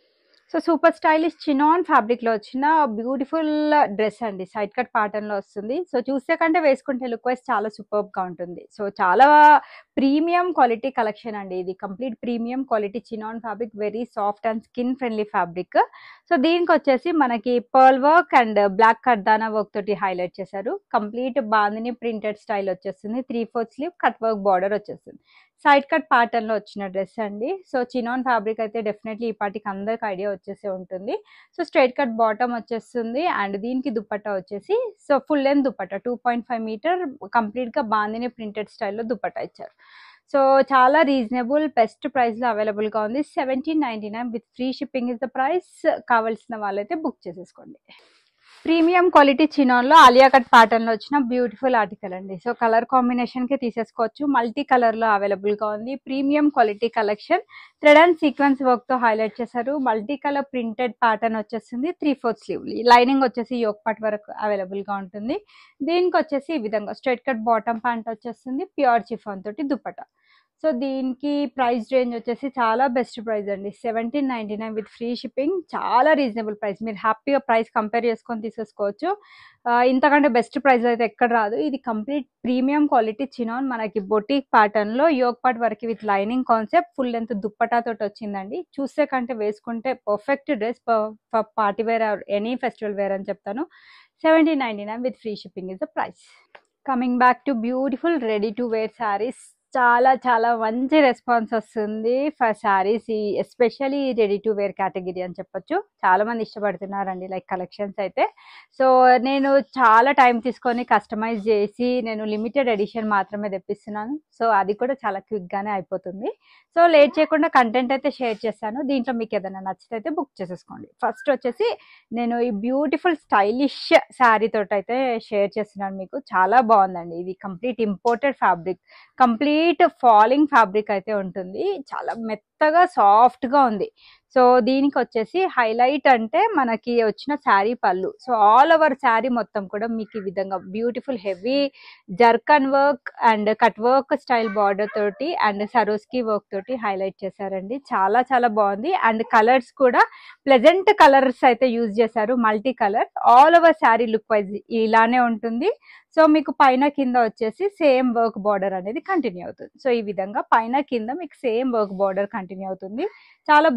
so super stylish chinon fabric లో వచ్చిన బ్యూటిఫుల్ డ్రెస్ అండి సైడ్ కట్ ప్యాటర్న్ లో వస్తుంది సో చూసే కంటే వేసుకుంటే లుక్ వైజ్ చాలా సూపర్ గా ఉంటుంది సో చాలా ప్రీమియం క్వాలిటీ కలెక్షన్ అండి ఇది complete premium quality chinon fabric very soft and skin friendly fabric so దీనికి వచ్చేసి మనకి pearl work and black kardana work తోటి హైలైట్ చేశారు కంప్లీట్ బాందిని ప్రింటెడ్ స్టైల్ వచ్చేస్తుంది three fourth sleeve cut work border వచ్చేస్తుంది సైడ్ కట్ ప్యాటర్న్ లో వచ్చిన డ్రెస్ అండి సో చినాన్ ఫ్యాబ్రిక్ అయితే డెఫినెట్లీ ఈ పాటికి అందరికి ఐడియా వచ్చేసే ఉంటుంది సో స్ట్రైట్ కట్ బాటమ్ వచ్చేస్తుంది అండ్ దీనికి దుపట్టా వచ్చేసి so full length dupatta two point five metre complete గా బాందిని ప్రింటెడ్ స్టైల్లో దుపట్టా ఇచ్చారు సో చాలా రీజనబుల్ బెస్ట్ ప్రైస్ లో అవైలబుల్ గా ఉంది seventeen ninety nine with free shipping is the price కావాల్సిన వాళ్ళైతే బుక్ చేసేసుకోండి ప్రీమియం క్వాలిటీ చినాన్లో ఆలియా కట్ ప్యాటర్న్ లో వచ్చిన బ్యూటిఫుల్ ఆర్టికల్ అండి సో కలర్ కాంబినేషన్ కి తీసేసుకోవచ్చు మల్టీ కలర్ లో అవైలబుల్ గా ఉంది premium quality collection thread and sequence work తో హైలైట్ చేశారు మల్టీ కలర్ ప్రింటెడ్ ప్యాటర్న్ వచ్చేసింది త్రీ ఫోర్త్ స్లీవ్ లైనింగ్ వచ్చేసి యోక్ పార్ట్ వరకు అవైలబుల్ గా ఉంటుంది దీనికి వచ్చేసి ఈ విధంగా స్ట్రైట్ కట్ బాటమ్ ప్యాంట్ వచ్చేస్తుంది ప్యూర్ చిఫాన్ తోటి దుప్పట సో దీనికి ప్రైస్ రేంజ్ వచ్చేసి చాలా బెస్ట్ ప్రైస్ అండి seventeen ninety nine with free shipping చాలా రీజనబుల్ ప్రైస్ మీరు హ్యాపీగా ప్రైస్ కంపేర్ చేసుకొని తీసేసుకోవచ్చు ఆ, ఇంతకంటే బెస్ట్ ప్రైస్ అయితే ఎక్కడ రాదు ఇది కంప్లీట్ ప్రీమియం క్వాలిటీ చినాన్ మనకి బొటిక్ ప్యాటర్న్ లో యోగ్ పార్ట్ వరకు with lining concept full length dupatta తోటి వచ్చిందండి చూసే కంటే వేసుకుంటే perfect dress party wear or any festival wear అని చెప్తాను seventeen ninety nine with free shipping is the price coming back to beautiful ready to wear sarees చాలా చాలా మంచి రెస్పాన్స్ వస్తుంది ఫర్ శారీస్ ఈ especially ready to wear category అని చెప్పొచ్చు చాలా మంది ఇష్టపడుతున్నారండి లైక్ కలెక్షన్స్ అయితే సో నేను చాలా టైం తీసుకొని కస్టమైజ్ చేసి నేను లిమిటెడ్ ఎడిషన్ మాత్రమే తెప్పిస్తున్నాను సో అది కూడా చాలా క్విక్ గానే అయిపోతుంది సో లేట్ చేయకుండా కంటెంట్ అయితే షేర్ చేశాను దీంట్లో మీకు ఏదైనా నచ్చితే అయితే బుక్ చేసేసుకోండి ఫస్ట్ వచ్చేసి నేను ఈ బ్యూటిఫుల్ స్టైలిష్ శారీ తోటి అయితే షేర్ చేస్తున్నాను మీకు చాలా బాగుందండి ఇది complete imported fabric complete falling fabric అయితే ఉంటుంది చాలా మెత్తగా సాఫ్ట్ గా ఉంది సో దీనికి వచ్చేసి హైలైట్ అంటే మనకి వచ్చిన శారీ పళ్ళు సో ఆల్ ఓవర్ శారీ మొత్తం కూడా మీకు ఈ విధంగా beautiful heavy zircon work and cut work style border తోటి అండ్ సరోస్కి వర్క్ తోటి హైలైట్ చేశారండి చాలా చాలా బాగుంది అండ్ కలర్స్ కూడా ప్లెజెంట్ కలర్స్ అయితే యూజ్ చేశారు multi colour all over sari look wise ఇలానే ఉంటుంది సో మీకు పైన కింద వచ్చేసి సేమ్ వర్క్ బార్డర్ అనేది కంటిన్యూ అవుతుంది సో ఈ విధంగా పైన కింద మీకు సేమ్ వర్క్ బార్డర్ కంటిన్యూ అవుతుంది చాలా బాగుంది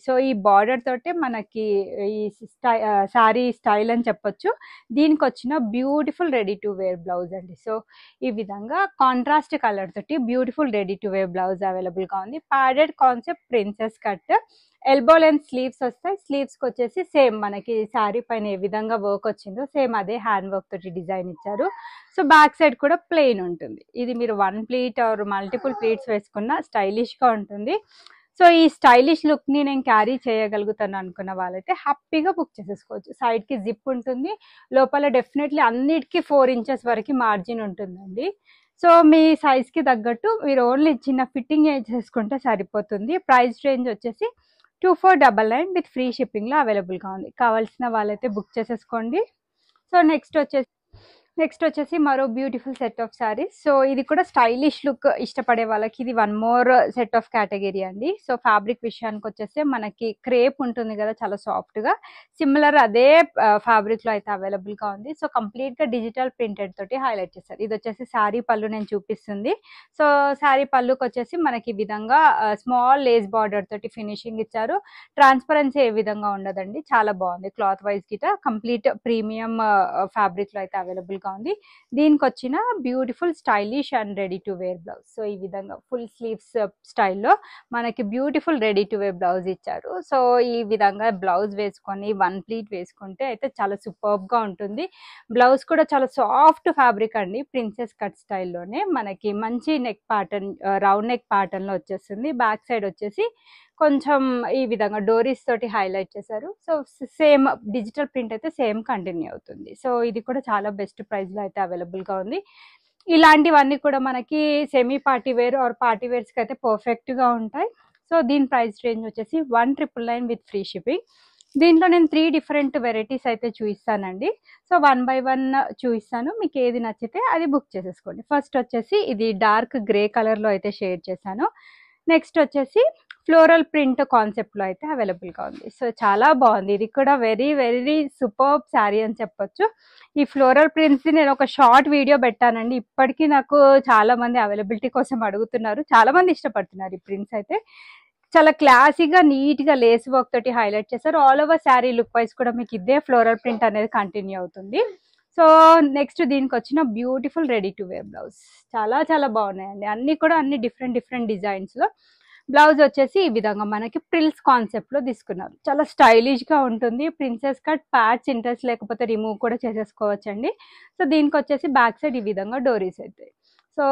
సో ఈ బార్డర్ తోటే మనకి ఈ స్టై శారీ స్టైల్ అని చెప్పొచ్చు దీనికి వచ్చిన beautiful ready to wear blouse అండి సో ఈ విధంగా కాంట్రాస్ట్ కలర్ తోటి beautiful ready to wear blouse available గా ఉంది padded concept princess cut elbow length sleeves వస్తాయి స్లీవ్స్ కి వచ్చేసి సేమ్ మనకి శారీ పైన ఏ విధంగా వర్క్ వచ్చిందో సేమ్ అదే హ్యాండ్ వర్క్ తోటి డిజైన్ ఇచ్చారు సో బ్యాక్ సైడ్ కూడా ప్లెయిన్ ఉంటుంది ఇది మీరు one pleat or multiple pleats వేసుకున్న స్టైలిష్ గా ఉంటుంది సో ఈ స్టైలిష్ లుక్ ని నేను క్యారీ చేయగలుగుతాను అనుకున్న వాళ్ళైతే హ్యాపీగా బుక్ చేసేసుకోవచ్చు సైడ్ కి జిప్ ఉంటుంది లోపల డెఫినెట్లీ అన్నిటికీ ఫోర్ ఇంచెస్ వరకు మార్జిన్ ఉంటుందండి సో మీ సైజ్ కి తగ్గట్టు మీరు ఓన్లీ చిన్న ఫిట్టింగ్ చేసుకుంటే సరిపోతుంది ప్రైస్ రేంజ్ వచ్చేసి two four double nine with free షిప్పింగ్లో అవైలబుల్గా ఉంది కావాల్సిన వాళ్ళైతే బుక్ చేసేసుకోండి సో నెక్స్ట్ వచ్చేసి నెక్స్ట్ వచ్చేసి మరో beautiful set of saris so ఇది కూడా స్టైలిష్ లుక్ ఇష్టపడే వాళ్ళకి ఇది one more set of category అండి సో ఫ్యాబ్రిక్ విషయానికి వచ్చేస్తే మనకి క్రేప్ ఉంటుంది కదా చాలా సాఫ్ట్ గా సిమిలర్ అదే ఫ్యాబ్రిక్ లో అయితే అవైలబుల్ గా ఉంది సో కంప్లీట్ గా డిజిటల్ ప్రింటెడ్ తోటి హైలైట్ చేశారు ఇది వచ్చేసి శారీ పళ్ళు నేను చూపిస్తుంది సో శారీ పళ్ళుకి వచ్చేసి మనకి ఈ విధంగా స్మాల్ లేస్ బార్డర్ తోటి ఫినిషింగ్ ఇచ్చారు ట్రాన్స్పరెన్సీ ఏ విధంగా ఉండదండి చాలా బాగుంది క్లాత్ వైజ్ గిట కంప్లీట్ ప్రీమియం ఫ్యాబ్రిక్ లో అయితే అవైలబుల్ గా ఉంది దీనికి వచ్చిన beautiful stylish and ready to wear blouse so ఈ విధంగా ఫుల్ స్లీవ్స్ స్టైల్లో మనకి beautiful ready to wear blouse ఇచ్చారు సో ఈ విధంగా బ్లౌజ్ వేసుకొని వన్ ప్లీట్ వేసుకుంటే అయితే చాలా సూపర్బ్ గా ఉంటుంది బ్లౌజ్ కూడా చాలా సాఫ్ట్ ఫ్యాబ్రిక్ అండి ప్రిన్సెస్ కట్ స్టైల్లోనే మనకి మంచి neck pattern round neck pattern లో వచ్చేస్తుంది బ్యాక్ సైడ్ వచ్చేసి కొంచెం ఈ విధంగా డోరీస్ తోటి హైలైట్ చేశారు సో సేమ్ డిజిటల్ ప్రింట్ అయితే సేమ్ కంటిన్యూ అవుతుంది సో ఇది కూడా చాలా బెస్ట్ ప్రైస్ లో అయితే అవైలబుల్ గా ఉంది ఇలాంటివన్నీ కూడా మనకి semi party wear or party wears కి అయితే పర్ఫెక్ట్ గా ఉంటాయి సో దీని ప్రైస్ రేంజ్ వచ్చేసి one triple nine with free shipping దీంట్లో నేను త్రీ డిఫరెంట్ వెరైటీస్ అయితే చూపిస్తానండి సో వన్ బై వన్ చూపిస్తాను మీకు ఏది నచ్చితే అది బుక్ చేసేసుకోండి ఫస్ట్ వచ్చేసి ఇది డార్క్ గ్రే కలర్ లో అయితే షేర్ చేశాను నెక్స్ట్ వచ్చేసి ఫ్లోరల్ ప్రింట్ కాన్సెప్ట్ లో అయితే అవైలబుల్ గా ఉంది సో చాలా బాగుంది ఇది కూడా వెరీ వెరీ సూపర్ శారీ అని చెప్పొచ్చు ఈ ఫ్లోరల్ ప్రింట్స్ నేను ఒక షార్ట్ వీడియో పెట్టానండి ఇప్పటికీ నాకు చాలా మంది అవైలబిలిటీ కోసం అడుగుతున్నారు చాలా మంది ఇష్టపడుతున్నారు ఈ ప్రింట్స్ అయితే చాలా క్లాసీగా నీట్ గా లేస్ వర్క్ తోటి హైలైట్ చేశారు all over sari look wise కూడా మీకు ఇదే ఫ్లోరల్ ప్రింట్ అనేది కంటిన్యూ అవుతుంది సో నెక్స్ట్ దీనికి వచ్చిన beautiful ready to wear blouse చాలా చాలా బాగున్నాయండి అన్ని కూడా అన్ని డిఫరెంట్ డిఫరెంట్ డిజైన్స్ లో బ్లౌజ్ వచ్చేసి ఈ విధంగా మనకి ప్రిల్స్ కాన్సెప్ట్ లో తీసుకున్నారు చాలా స్టైలిష్ గా ఉంటుంది ప్రిన్సెస్ కట్ ప్యాడ్స్ ఇంట్రెస్ట్ లేకపోతే రిమూవ్ కూడా చేసేసుకోవచ్చండి సో దీనికి వచ్చేసి బ్యాక్ సైడ్ ఈ విధంగా డోరీస్ అవుతాయి సో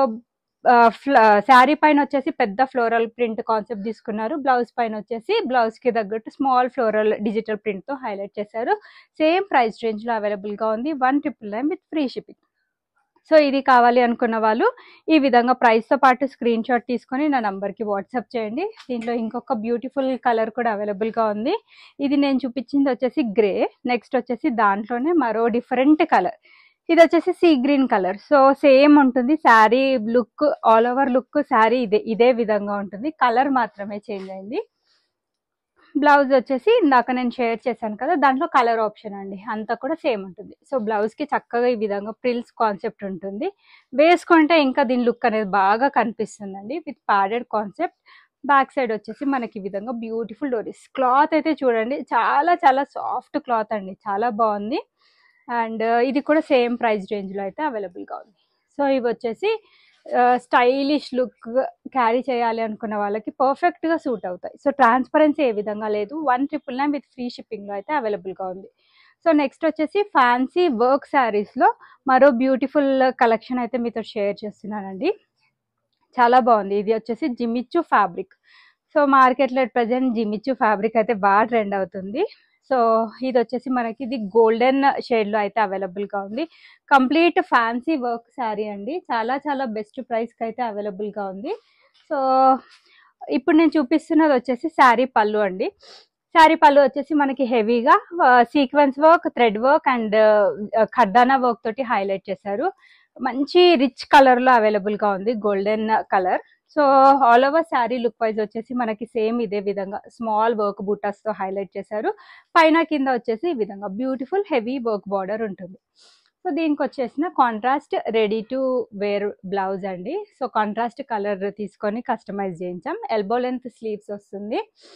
శారీ పైన వచ్చేసి పెద్ద ఫ్లోరల్ ప్రింట్ కాన్సెప్ట్ తీసుకున్నారు బ్లౌజ్ పైన వచ్చేసి బ్లౌజ్ కి తగ్గట్టు స్మాల్ ఫ్లోరల్ డిజిటల్ ప్రింట్ తో హైలైట్ చేశారు సేమ్ ప్రైస్ రేంజ్ లో అవైలబుల్ గా ఉంది one triple nine with free shipping so ఇది కావాలి అనుకున్న వాళ్ళు ఈ విధంగా ప్రైస్ తో పాటు స్క్రీన్ షాట్ తీసుకొని నా నంబర్ కి వాట్సాప్ చేయండి దీంట్లో ఇంకొక బ్యూటిఫుల్ కలర్ కూడా అవైలబుల్ గా ఉంది ఇది నేను చూపించింది వచ్చేసి గ్రే నెక్స్ట్ వచ్చేసి దాంట్లోనే మరో డిఫరెంట్ కలర్ ఇది వచ్చేసి sea green colour so same ఉంటుంది sari look all over look sari ఇదే ఇదే విధంగా ఉంటుంది కలర్ మాత్రమే చేంజ్ అయింది బ్లౌజ్ వచ్చేసి ఇందాక నేను షేర్ చేశాను కదా దాంట్లో కలర్ ఆప్షన్ అండి అంతా కూడా సేమ్ ఉంటుంది సో బ్లౌజ్ కి చక్కగా ఈ విధంగా ప్రిల్స్ కాన్సెప్ట్ ఉంటుంది వేసుకుంటే ఇంకా దీని లుక్ అనేది బాగా కనిపిస్తుందండి with padded concept back side వచ్చేసి మనకి ఈ విధంగా బ్యూటిఫుల్ డోరీస్ క్లాత్ అయితే చూడండి చాలా చాలా సాఫ్ట్ క్లాత్ అండి చాలా బాగుంది అండ్ ఇది కూడా సేమ్ ప్రైస్ రేంజ్లో అయితే అవైలబుల్గా ఉంది సో ఇవి వచ్చేసి స్టైలిష్ లుక్ క్యారీ చేయాలి అనుకున్న వాళ్ళకి పర్ఫెక్ట్గా సూట్ అవుతాయి సో ట్రాన్స్పరెన్సీ ఏ విధంగా లేదు one triple nine with free షిప్పింగ్లో అయితే అవైలబుల్గా ఉంది సో నెక్స్ట్ వచ్చేసి ఫ్యాన్సీ వర్క్ శారీస్లో మరో బ్యూటిఫుల్ కలెక్షన్ అయితే మీతో షేర్ చేస్తున్నానండి చాలా బాగుంది ఇది వచ్చేసి జిమిచ్చు ఫ్యాబ్రిక్ సో మార్కెట్లో ప్రజెంట్ జిమిచ్చు ఫ్యాబ్రిక్ అయితే బాగా ట్రెండ్ అవుతుంది సో ఇది వచ్చేసి మనకి ఇది గోల్డెన్ షేడ్ లో అయితే అవైలబుల్ గా ఉంది కంప్లీట్ ఫ్యాన్సీ వర్క్ శారీ అండి చాలా చాలా బెస్ట్ ప్రైస్ కి అయితే అవైలబుల్ గా ఉంది సో ఇప్పుడు నేను చూపిస్తున్నది వచ్చేసి శారీ పళ్ళు అండి శారీ పళ్ళు వచ్చేసి మనకి హెవీగా sequence work thread work and ఖడ్డానా వర్క్ తోటి హైలైట్ చేశారు మంచి రిచ్ కలర్ లో అవైలబుల్ గా ఉంది golden colour so all over sari look wise వచ్చేసి మనకి సేమ్ ఇదే విధంగా స్మాల్ వర్క్ బూటాస్ తో హైలైట్ చేశారు పైన కింద వచ్చేసి ఈ విధంగా బ్యూటిఫుల్ హెవీ వర్క్ బార్డర్ ఉంటుంది సో దీనికి వచ్చేసిన contrast ready to wear blouse అండి సో కాంట్రాస్ట్ కలర్ తీసుకొని కస్టమైజ్ చేయించాం ఎల్బో లెంత్ స్లీవ్స్ వస్తుంది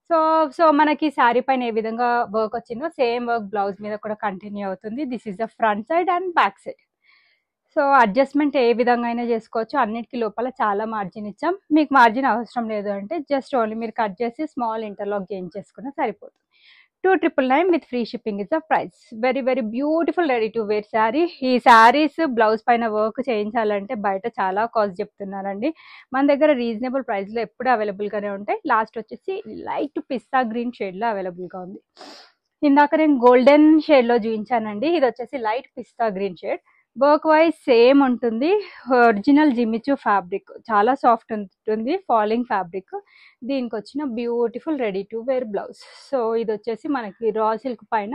సో సో మనకి శారీ పైన ఏ విధంగా వర్క్ వచ్చిందో సేమ్ వర్క్ బ్లౌజ్ మీద కూడా కంటిన్యూ అవుతుంది this is the front side and back side so adjustment ఏ విధంగా అయినా చేసుకోవచ్చు అన్నిటికీ లోపల చాలా మార్జిన్ ఇచ్చాం మీకు మార్జిన్ అవసరం లేదు అంటే జస్ట్ ఓన్లీ మీరు కట్ చేసి స్మాల్ ఇంటర్లాక్ గెయిన్ చేసుకున్నా సరిపోతుంది two triple nine with free shipping is the price very very beautiful ready to wear sari ఈ శారీస్ బ్లౌజ్ పైన వర్క్ చేయించాలంటే బయట చాలా కాస్ట్ చెప్తున్నారండి మన దగ్గర రీజనబుల్ ప్రైస్లో ఎప్పుడు అవైలబుల్గానే ఉంటాయి లాస్ట్ వచ్చేసి లైట్ పిస్తా గ్రీన్ షేడ్లో అవైలబుల్గా ఉంది ఇందాక నేను గోల్డెన్ షేడ్లో చూపించానండి ఇది వచ్చేసి light pista green shade work wise same ఉంటుంది ఒరిజినల్ జిమిచు ఫ్యాబ్రిక్ చాలా సాఫ్ట్ ఉంటుంది ఫాలింగ్ ఫ్యాబ్రిక్ దీనికి వచ్చిన beautiful ready to wear blouse so ఇది వచ్చేసి మనకి రా సిల్క్ పైన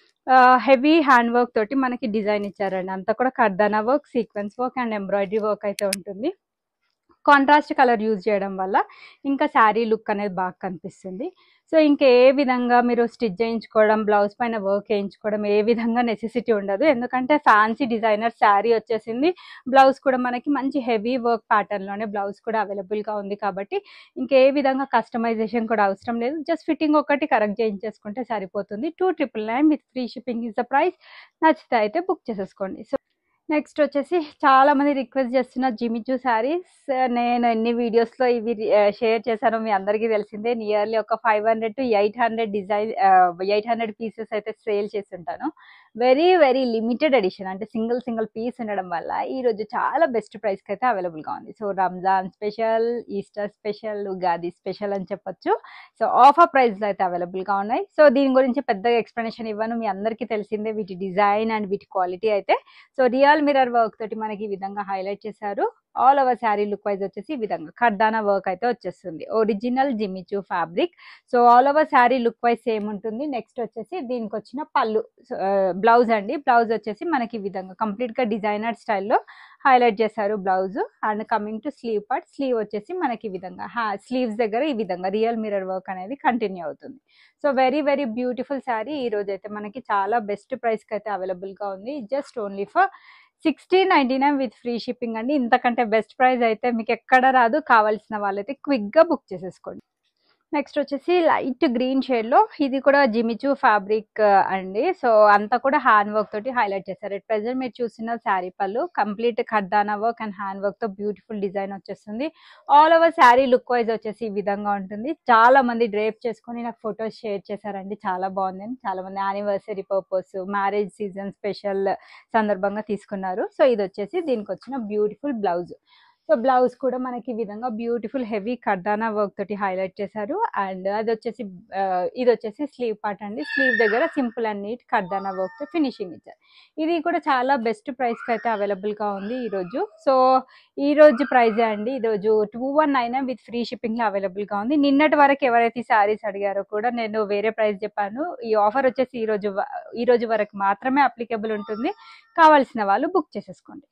హెవీ హ్యాండ్ వర్క్ తోటి మనకి డిజైన్ ఇచ్చారండి అంతా కూడా కర్దానా work sequence work and embroidery work అయితే ఉంటుంది కాంట్రాస్ట్ కలర్ యూజ్ చేయడం వల్ల ఇంకా శారీ లుక్ అనేది బాగా కనిపిస్తుంది సో ఇంకా ఏ విధంగా మీరు స్టిచ్ చేయించుకోవడం బ్లౌజ్ పైన వర్క్ వేయించుకోవడం ఏ విధంగా నెసెసిటీ ఉండదు ఎందుకంటే ఫ్యాన్సీ డిజైనర్ శారీ వచ్చేసింది బ్లౌజ్ కూడా మనకి మంచి హెవీ వర్క్ ప్యాటర్న్లోనే బ్లౌజ్ కూడా అవైలబుల్గా ఉంది కాబట్టి ఇంకే విధంగా కస్టమైజేషన్ కూడా అవసరం లేదు జస్ట్ ఫిట్టింగ్ ఒకటి కరెక్ట్ చేయించేసుకుంటే సరిపోతుంది two triple nine with free shipping is the price నచ్చితే అయితే బుక్ చేసేసుకోండి సో నెక్స్ట్ వచ్చేసి చాలా మంది రిక్వెస్ట్ చేస్తున్న జిమిచూ శారీస్ నేను ఎన్ని వీడియోస్లో ఇవి షేర్ చేశానో మీ అందరికీ తెలిసిందే నియర్లీ ఒక five hundred to eight hundred design eight hundred pieces అయితే సేల్ చేసి ఉంటాను వెరీ వెరీ లిమిటెడ్ ఎడిషన్ అంటే సింగిల్ సింగిల్ పీస్ ఉండడం వల్ల ఈ రోజు చాలా బెస్ట్ ప్రైస్కి అయితే అవైలబుల్గా ఉంది so Ramzan special Easter special Ugadi special అని చెప్పొచ్చు సో ఆఫర్ ప్రైస్లో అయితే అవైలబుల్గా ఉన్నాయి సో దీని గురించి పెద్దగా ఎక్స్ప్లెనేషన్ ఇవ్వను మీ అందరికీ తెలిసిందే వీటి డిజైన్ అండ్ వీటి క్వాలిటీ అయితే సో రియల్ మిరర్ వర్క్ తోటి మనకి ఈ విధంగా హైలైట్ చేశారు all over sari look wise వచ్చేసి ఈ విధంగా ఖర్దానా వర్క్ అయితే వచ్చేస్తుంది original Jimmy Choo fabric so all over sari look wise same ఉంటుంది నెక్స్ట్ వచ్చేసి దీనికి వచ్చిన పళ్ళు బ్లౌజ్ అండి బ్లౌజ్ వచ్చేసి మనకి ఈ విధంగా కంప్లీట్ గా డిజైనర్ స్టైల్లో హైలైట్ చేశారు blouse and coming to sleeve part sleeve వచ్చేసి మనకి ఈ విధంగా స్లీవ్స్ దగ్గర ఈ విధంగా రియల్ మిరర్ వర్క్ అనేది కంటిన్యూ అవుతుంది so very very beautiful sari ఈ రోజు అయితే మనకి చాలా బెస్ట్ ప్రైస్ కి అయితే అవైలబుల్ గా ఉంది just only for sixteen ninety nine with free shipping అండి ఇంతకంటే బెస్ట్ ప్రైస్ అయితే మీకు ఎక్కడ రాదు కావాల్సిన వాళ్ళైతే క్విక్ గా బుక్ చేసేసుకోండి నెక్స్ట్ వచ్చేసి లైట్ గ్రీన్ షేడ్ లో ఇది కూడా జిమిచు ఫ్యాబ్రిక్ అండి సో అంతా కూడా హ్యాండ్ వర్క్ తోటి హైలైట్ చేశారు ఎట్ ప్రెసెంట్ మీరు చూసిన శారీ పళ్ళు కంప్లీట్ ఖర్దానా వర్క్ అండ్ హ్యాండ్ వర్క్ తో బ్యూటిఫుల్ డిజైన్ వచ్చేస్తుంది all over sari look wise వచ్చేసి ఈ విధంగా ఉంటుంది చాలా మంది డ్రేప్ చేసుకొని నాకు ఫొటోస్ షేర్ చేశారండి చాలా బాగుంది చాలా మంది anniversary purpose marriage season special సందర్భంగా తీసుకున్నారు సో ఇది వచ్చేసి దీనికి వచ్చిన బ్యూటిఫుల్ బ్లౌజ్ సో బ్లౌజ్ కూడా మనకి ఈ విధంగా బ్యూటిఫుల్ హెవీ కర్దానా వర్క్ తోటి హైలైట్ చేశారు అండ్ అది వచ్చేసి ఆ, ఇది వచ్చేసి స్లీవ్ పార్ట్ అండి స్లీవ్ దగ్గర సింపుల్ అండ్ నీట్ కర్దానా వర్క్ తో ఫినిషింగ్ ఇచ్చారు ఇది కూడా చాలా బెస్ట్ ప్రైస్ కి అయితే అవైలబుల్ గా ఉంది ఈ రోజు సో ఈ రోజు ప్రైజే అండి ఈ రోజు two one nine with free shipping లో అవైలబుల్ గా ఉంది నిన్నటి వరకు ఎవరైతే శారీస్ అడిగారో కూడా నేను వేరే ప్రైస్ చెప్పాను ఈ ఆఫర్ వచ్చేసి ఈ రోజు వ- ఈ రోజు వరకు మాత్రమే అప్లికేబుల్ ఉంటుంది కావాల్సిన వాళ్ళు బుక్ చేసేసుకోండి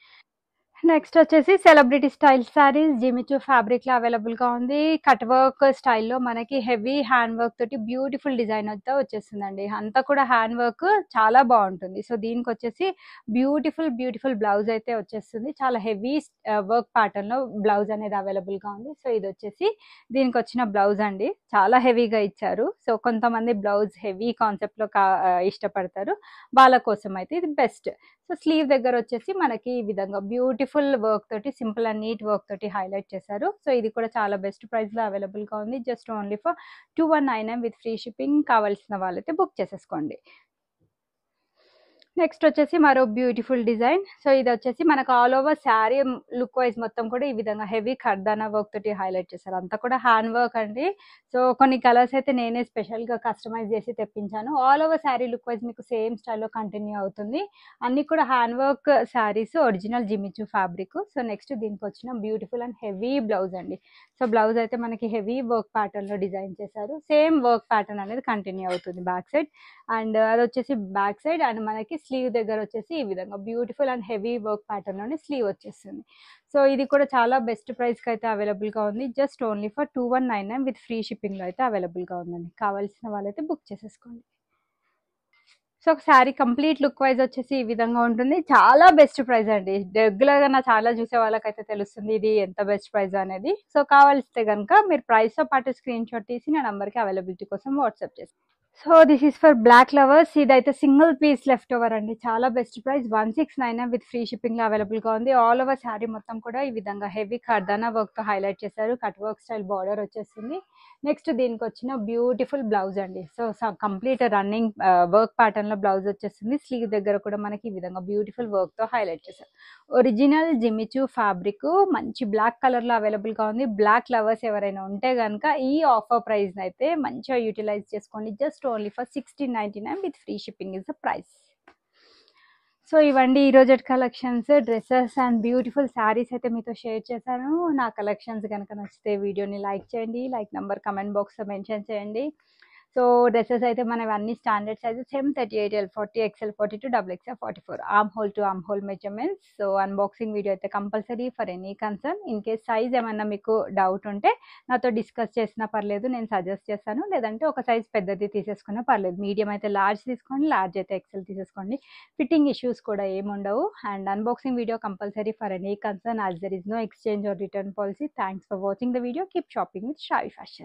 నెక్స్ట్ వచ్చేసి celebrity style saris Jimmy Choo fabric లో అవైలబుల్ గా ఉంది కట్ వర్క్ స్టైల్లో మనకి హెవీ హ్యాండ్ వర్క్ తోటి బ్యూటిఫుల్ డిజైన్ అయితే వచ్చేస్తుందండి అంతా కూడా హ్యాండ్ వర్క్ చాలా బాగుంటుంది సో దీనికి వచ్చేసి బ్యూటిఫుల్ బ్యూటిఫుల్ బ్లౌజ్ అయితే వచ్చేస్తుంది చాలా హెవీ వర్క్ ప్యాటర్న్ లో బ్లౌజ్ అనేది అవైలబుల్ గా ఉంది సో ఇది వచ్చేసి దీనికి వచ్చిన బ్లౌజ్ అండి చాలా హెవీగా ఇచ్చారు సో కొంతమంది బ్లౌజ్ హెవీ కాన్సెప్ట్ లో కా- ఆ, ఇష్టపడతారు వాళ్ళ కోసం అయితే ఇది బెస్ట్ సో స్లీవ్ దగ్గర వచ్చేసి మనకి ఈ విధంగా బ్యూటిఫుల్ వర్క్ తోటి సింపుల్ అండ్ నీట్ వర్క్ తోటి హైలైట్ చేశారు సో ఇది కూడా చాలా బెస్ట్ ప్రైస్ లో అవైలబుల్ గా ఉంది just only for two one nine with free shipping కావాల్సిన వాళ్ళైతే బుక్ చేసేసుకోండి నెక్స్ట్ వచ్చేసి మరో బ్యూటిఫుల్ డిజైన్ సో ఇది వచ్చేసి మనకు all over sari look wise మొత్తం కూడా ఈ విధంగా హెవీ ఖర్దానా వర్క్ తోటి హైలైట్ చేశారు అంతా కూడా హ్యాండ్ వర్క్ అండి సో కొన్ని కలర్స్ అయితే నేనే స్పెషల్ గా కస్టమైజ్ చేసి తెప్పించాను all over sari look wise మీకు సేమ్ స్టైల్లో కంటిన్యూ అవుతుంది అన్ని కూడా hand work saris original Jimmy Choo fabric so next దీనికి వచ్చిన బ్యూటిఫుల్ అండ్ హెవీ బ్లౌజ్ అండి సో బ్లౌజ్ అయితే మనకి హెవీ వర్క్ ప్యాటర్న్ లో డిజైన్ చేశారు సేమ్ వర్క్ ప్యాటర్న్ అనేది కంటిన్యూ అవుతుంది బ్యాక్ సైడ్ అండ్ అది వచ్చేసి బ్యాక్ సైడ్ అండ్ మనకి స్లీవ్ దగ్గర వచ్చేసి ఈ విధంగా beautiful and heavy work pattern లోనే స్లీవ్ వచ్చేస్తుంది సో ఇది కూడా చాలా బెస్ట్ ప్రైస్ కి అయితే అవైలబుల్ గా ఉంది just only for two one nine nine with free shipping లో అయితే అవైలబుల్ గా ఉందండి కావాల్సిన వాళ్ళైతే బుక్ చేసేసుకోండి సో ఒక శారీ కంప్లీట్ లుక్ వైజ్ వచ్చేసి ఈ విధంగా ఉంటుంది చాలా బెస్ట్ ప్రైస్ అండి రెగ్యులర్ గా నా చాలా చూసే వాళ్ళకైతే తెలుస్తుంది ఇది ఎంత బెస్ట్ ప్రైస్ అనేది సో కావాల్సితే కనుక మీరు ప్రైస్ తో పాటు స్క్రీన్ షాట్ తీసి నా నంబర్ కి అవైలబిలిటీ కోసం వాట్సాప్ చేస్తాను so this is for black lovers ఇదైతే సింగిల్ పీస్ లెఫ్ట్ ఓవర్ అండి చాలా best price one six nine with free shipping లో అవైలబుల్ గా ఉంది ఆల్ ఓవర్ శారీ మొత్తం కూడా ఈ విధంగా హెవీ కర్దానా వర్క్ తో హైలైట్ చేశారు కట్ వర్క్ స్టైల్ బార్డర్ వచ్చేసింది నెక్స్ట్ దీనికి వచ్చిన బ్యూటిఫుల్ బ్లౌజ్ అండి so complete running work pattern లో బ్లౌజ్ వచ్చేసింది స్లీవ్ దగ్గర కూడా మనకి ఈ విధంగా బ్యూటిఫుల్ వర్క్ తో హైలైట్ చేశారు ఒరిజినల్ జిమిచు ఫ్యాబ్రిక్ మంచి బ్లాక్ కలర్ లో అవైలబుల్ గా ఉంది బ్లాక్ లవర్స్ ఎవరైనా ఉంటే కనుక ఈ ఆఫర్ ప్రైస్ అయితే మంచిగా యూటిలైజ్ చేసుకోండి just only for sixteen ninety nine with free shipping is the price so ఇవండి ఈ రోజు collections dresses and beautiful saris అయితే మీతో షేర్ చేశాను నా కలెక్షన్స్ కనుక నచ్చితే వీడియోని లైక్ చేయండి లైక్ నెంబర్ కమెంట్ బాక్స్లో మెన్షన్ చేయండి సో డ్రెస్సెస్ అయితే మనవి అన్ని standard sizes same thirty eight L forty XL forty two double XL forty four arm hole to arm hole measurements so unboxing video అయితే compulsory for any concern in case size ఏమైనా మీకు doubt ఉంటే నాతో discuss చేసినా పర్లేదు నేను suggest చేస్తాను లేదంటే ఒక సైజ్ పెద్దది తీసేసుకున్నా పర్లేదు మీడియం అయితే లార్జ్ తీసుకోండి లార్జ్ అయితే ఎక్సెల్ తీసేసుకోండి ఫిట్టింగ్ ఇష్యూస్ కూడా ఏముండవు and unboxing video compulsory for any concern as there is no exchange or return policy thanks for watching the video keep shopping with Shayi fashion